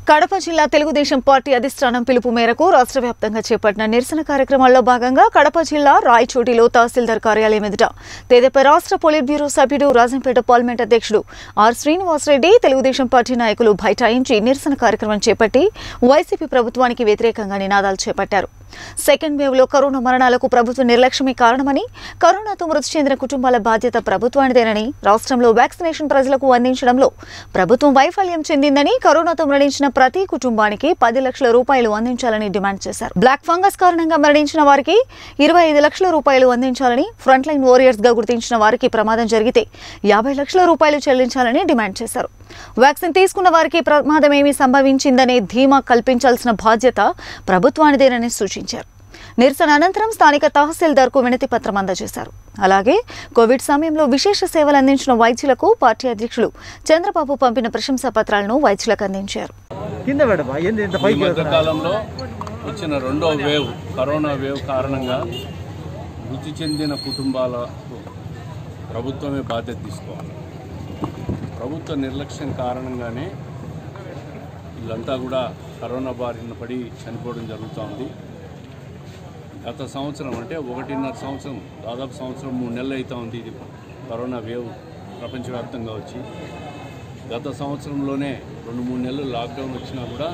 కడప జిల్లా తెలుగుదేశం పార్టీ అధిష్టానం పిలుపు మేరకు రాష్ట్ర వ్యాప్తంగా చేపట్టిన నిరసన కార్యక్రమాల్లో భాగంగా కడప జిల్లా రాయచోటిలో తహసీల్దార్ కార్యాలయం ఎదుట తెదేపా రాష్ట్ర పోలిట్ బ్యూరో సభ్యుడు రాజంపేట పార్లమెంట్ అధ్యక్షుడు ఆర్ శ్రీనివాసరెడ్డి తెలుగుదేశం పార్టీ నాయకులు బైఠాయించి నిరసన కార్యక్రమం చేపట్టి వైసీపీ ప్రభుత్వానికి వ్యతిరేకంగా నినాదాలు చేపట్టారు సెకండ్ వేవ్ లో కరోనా మరణాలకు ప్రభుత్వ నిర్లక్ష్యమే కారణమని కరోనాతో మృతి చెందిన కుటుంబాల బాధ్యత ప్రభుత్వానిదేనని రాష్ట్రంలో వ్యాక్సినేషన్ ప్రజలకు అందించడంలో ప్రభుత్వం వైఫల్యం చెందిందని కరోనాతో మరణించిన ప్రతి కుటుంబానికి పది లక్షల రూపాయలు అందించాలని డిమాండ్ చేశారు బ్లాక్ ఫంగస్ కారణంగా మరణించిన వారికి ఇరవై ఐదు లక్షల రూపాయలు అందించాలని ఫ్రంట్ లైన్ వారియర్స్ గా గుర్తించిన వారికి ప్రమాదం జరిగితే యాభై లక్షల రూపాయలు చెల్లించాలని డిమాండ్ చేశారు వ్యాక్సిన్ తీసుకున్న వారికి ప్రమాదమేమీ సంభవించిందనే ధీమా కల్పించాల్సిన బాధ్యత ప్రభుత్వానిదేనని సూచించారు నిరసన అనంతరం స్థానిక తహసీల్దార్కు వినతి పత్రం అందజేశారు అలాగే కోవిడ్ సమయంలో విశేష సేవలు అందించిన వైద్యులకు పార్టీ అధ్యక్షులు చంద్రబాబు పంపిన ప్రశంసా పత్రాలను వైద్యులకు అందించారు కింద పెడమా ఏంది ఇంత ఈ పైకి మధ్య వెళ్తున్నా? కాలంలో వచ్చిన రెండో వేవ్ కరోనా వేవ్ కారణంగా మృతి చెందిన కుటుంబాలకు ప్రభుత్వమే బాధ్యత తీసుకోవాలి ప్రభుత్వ నిర్లక్ష్యం కారణంగానే వీళ్ళంతా కూడా కరోనా బారిన పడి చనిపోవడం జరుగుతోంది గత సంవత్సరం అంటే ఒకటిన్నర సంవత్సరం దాదాపు సంవత్సరం మూడు నెలలు అవుతా ఉంది ఇది కరోనా వేవ్ ప్రపంచవ్యాప్తంగా వచ్చి గత సంవత్సరంలోనే రెండు మూడు నెలలు లాక్డౌన్ వచ్చినా కూడా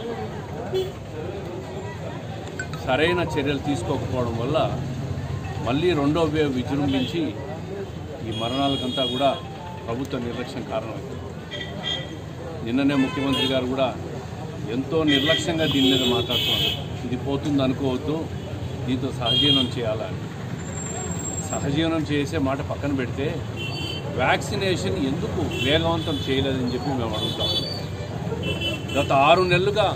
సరైన చర్యలు తీసుకోకపోవడం వల్ల మళ్ళీ రెండో వేవ్ విజృంభించి ఈ మరణాలకంతా కూడా ప్రభుత్వ నిర్లక్ష్యం కారణమైంది నిన్ననే ముఖ్యమంత్రి గారు కూడా ఎంతో నిర్లక్ష్యంగా దీని మీద మాట్లాడుతున్నారు ఇది పోతుంది అనుకోవద్దు దీంతో సహజీవనం చేయాలని సహజీవనం చేసే మాట పక్కన పెడితే వ్యాక్సినేషన్ ఎందుకు వేగవంతం చేయలేదని చెప్పి మేము అడుగుతాం గత ఆరు నెలలుగా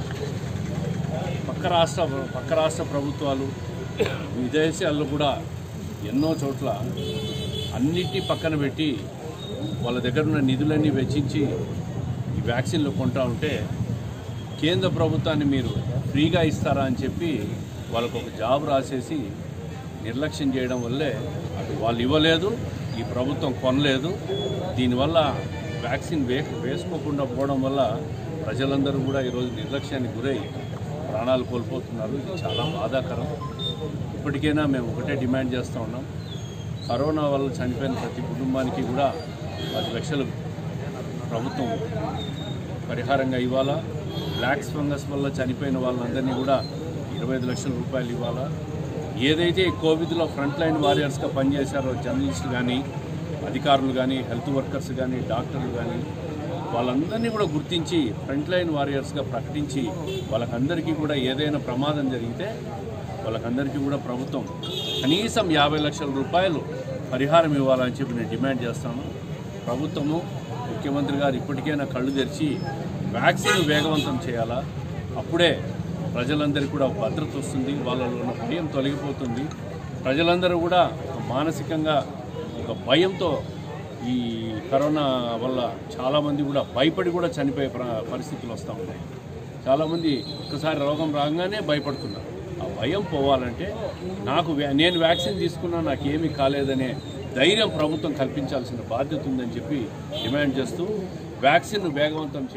పక్క రాష్ట్ర పక్క రాష్ట్ర ప్రభుత్వాలు విదేశాల్లో కూడా ఎన్నో చోట్ల అన్నిటి పక్కన పెట్టి వాళ్ళ దగ్గర ఉన్న నిధులన్నీ వెచ్చించి ఈ వ్యాక్సిన్లు కొంటా ఉంటే కేంద్ర ప్రభుత్వాన్ని మీరు ఫ్రీగా ఇస్తారా అని చెప్పి వాళ్ళకు ఒక జాబ్ రాసేసి నిర్లక్ష్యం చేయడం వల్లే అది వాళ్ళు ఇవ్వలేదు ఈ ప్రభుత్వం కొనలేదు దీనివల్ల వ్యాక్సిన్ వే వేసుకోకుండా పోవడం వల్ల ప్రజలందరూ కూడా ఈరోజు నిర్లక్ష్యానికి గురై ప్రాణాలు కోల్పోతున్నారు ఇది చాలా బాధాకరం ఇప్పటికైనా మేము ఒకటే డిమాండ్ చేస్తూ ఉన్నాం కరోనా వల్ల చనిపోయిన ప్రతి కుటుంబానికి కూడా పది లక్షలు ప్రభుత్వం పరిహారంగా ఇవ్వాలా బ్లాక్స్ ఫంగస్ వల్ల చనిపోయిన వాళ్ళందరినీ కూడా ఇరవై ఐదు లక్షల రూపాయలు ఇవ్వాలా ఏదైతే ఈ కోవిడ్లో ఫ్రంట్ లైన్ వారియర్స్గా పనిచేశారో జర్నలిస్టులు కానీ అధికారులు కానీ హెల్త్ వర్కర్స్ కానీ డాక్టర్లు కానీ వాళ్ళందరినీ కూడా గుర్తించి ఫ్రంట్ లైన్ వారియర్స్గా ప్రకటించి వాళ్ళకందరికీ కూడా ఏదైనా ప్రమాదం జరిగితే వాళ్ళకందరికీ కూడా ప్రభుత్వం కనీసం యాభై లక్షల రూపాయలు పరిహారం ఇవ్వాలని చెప్పి నేను డిమాండ్ చేస్తాను ప్రభుత్వము ముఖ్యమంత్రి గారు ఇప్పటికైనా కళ్ళు తెరిచి వ్యాక్సిన్ వేగవంతం చేయాలా అప్పుడే ప్రజలందరికీ కూడా ఒక భద్రత వస్తుంది వాళ్ళలో ఉన్న భయం తొలగిపోతుంది ప్రజలందరూ కూడా ఒక మానసికంగా ఒక భయంతో ఈ కరోనా వల్ల చాలామంది కూడా భయపడి కూడా చనిపోయే ప్ర- పరిస్థితులు వస్తూ ఉన్నాయి చాలామంది ఒక్కసారి రోగం రాగానే భయపడుతున్నారు ఆ భయం పోవాలంటే నాకు వ్యా- నేను వ్యాక్సిన్ తీసుకున్నా నాకు ఏమీ కాలేదనే ధైర్యం ప్రభుత్వం కల్పించాల్సిన బాధ్యత ఉందని చెప్పి డిమాండ్ చేస్తూ వ్యాక్సిన్ వేగవంతం చే-